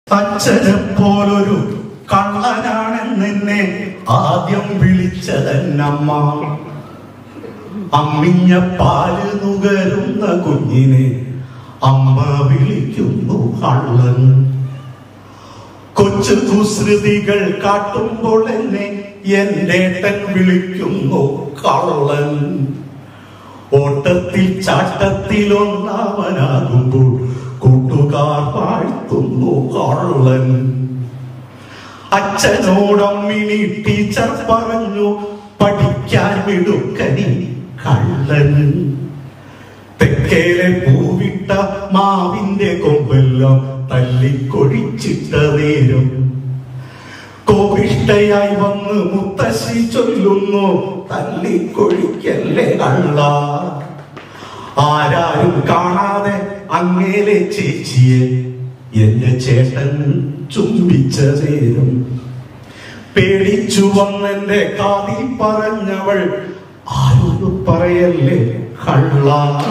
അച്ഛനെ പോലൊരു കള്ളനാണെന്നെ ആദ്യം വിളിച്ചതെന്നമ്മ അമ്മിഞ്ഞ പാല് നുകരുന്ന കുഞ്ഞിനെ അമ്മ വിളിക്കുന്നു കള്ളൻ കൊച്ചു കുസൃതികൾ കാട്ടുമ്പോൾ എന്നെ എന്നേട്ടൻ വിളിക്കുന്നു കള്ളൻ ഓട്ടത്തിൽ ചാട്ടത്തിൽ ഒന്നാമനാകുമ്പോൾ കൂട്ടുകാർ വാഴ്ത്തുന്നു കള്ളൻ അച്ഛനോടമ്മിണി ടീച്ചർ പറഞ്ഞു പഠിക്കാൻ വിടുക്കനി കള്ളൻ തെക്കേലെ പൂവിട്ട മാവിന്റെ കൊമ്പെല്ലാം തല്ലിക്കൊഴിച്ചിട്ട നേരം കോപിഷ്ടയായി വന്ന് മുത്തശ്ശി ചൊല്ലുന്നു തല്ലിക്കൊഴിക്കല്ലേ കള്ള ആരാരും കാണാതെ അങ്ങേലെ ചേച്ചിയെ എന്റെ ചേട്ടൻ ചുംബിച്ച നേരം പേടിച്ചു വന്നെന്റെ കാതിൽ പറഞ്ഞവൾ ആരോട് പറയല്ലേ കള്ള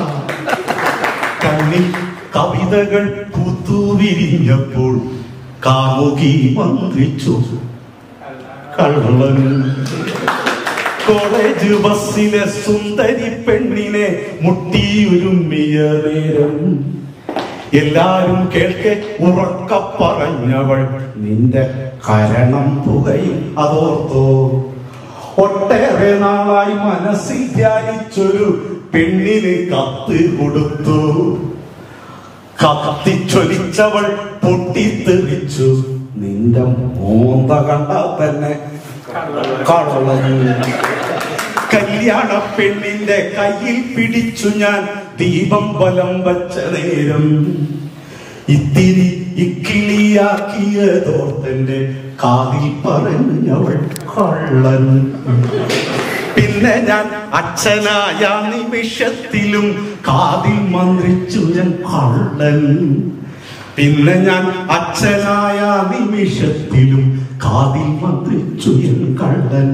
കണ്ണിൽ കവിതകൾ പൂത്തുവിരിഞ്ഞപ്പോൾ കാമുകി മന്ത്രിച്ചു കള്ളൻ കോളേജ് ബസ്സിലെ സുന്ദരി പെണ്ണിനെ മുട്ടിയുരുമ്മിയ നേരം എല്ലാരും കേൾക്കെ ഉറക്ക പറഞ്ഞവൾ നിന്റെ കരണം പുകയും അതോർത്തോ ഒട്ടേറെ നാളായി മനസ്സിൽ ധ്യാനിച്ചൊരു പെണ്ണിന് കത്ത് കൊടുത്തു കത്തിച്ചൊലിച്ചവൾ പൊട്ടിത്തെറിച്ചു നിന്റെ മോന്ത കണ്ടാ തന്നെ കള്ളൻ കല്യാണ പെണ്ണിന്റെ കയ്യിൽ പിടിച്ചു ഞാൻ ദീപം ബലം വച്ച നേരം ഇത്തിരി ഇക്കിളിയാക്കിയതോർത്തന്റെ കാതിൽ പറഞ്ഞവൾ കള്ളൻ പിന്നെ ഞാൻ അച്ഛനായ നിമിഷത്തിലും കാതിൽ മന്ത്രിച്ചു ഞാൻ കള്ളൻ പിന്നെ ഞാൻ അച്ഛനായ നിമിഷത്തിലും കാതിൽ മന്ത്രിച്ചു ഞാൻ കള്ളൻ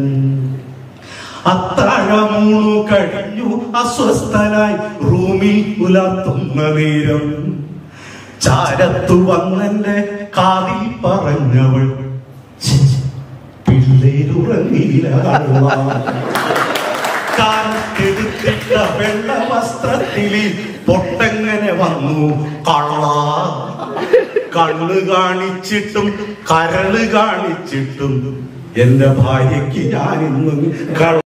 അത്താഴമൂണു കഴിഞ്ഞു അസ്വസ്ഥനായി റൂമിൽ പുലർത്തുന്ന നേരം ചാരത്തു വന്നെന്റെ കാതിൽ പറഞ്ഞവൾ "ഛെ, പിള്ളേരുറങ്ങില്ല കാലത്തെടുത്തിട്ട വെള്ള വസ്ത്രത്തിൽ പൊട്ടെങ്ങനെ വന്നു കള്ള കണ്ണ് കാണിച്ചിട്ടും കരള് കാണിച്ചിട്ടും എന്റെ ഭാര്യയ്ക്ക് ഞാനിന്ന് കള്ള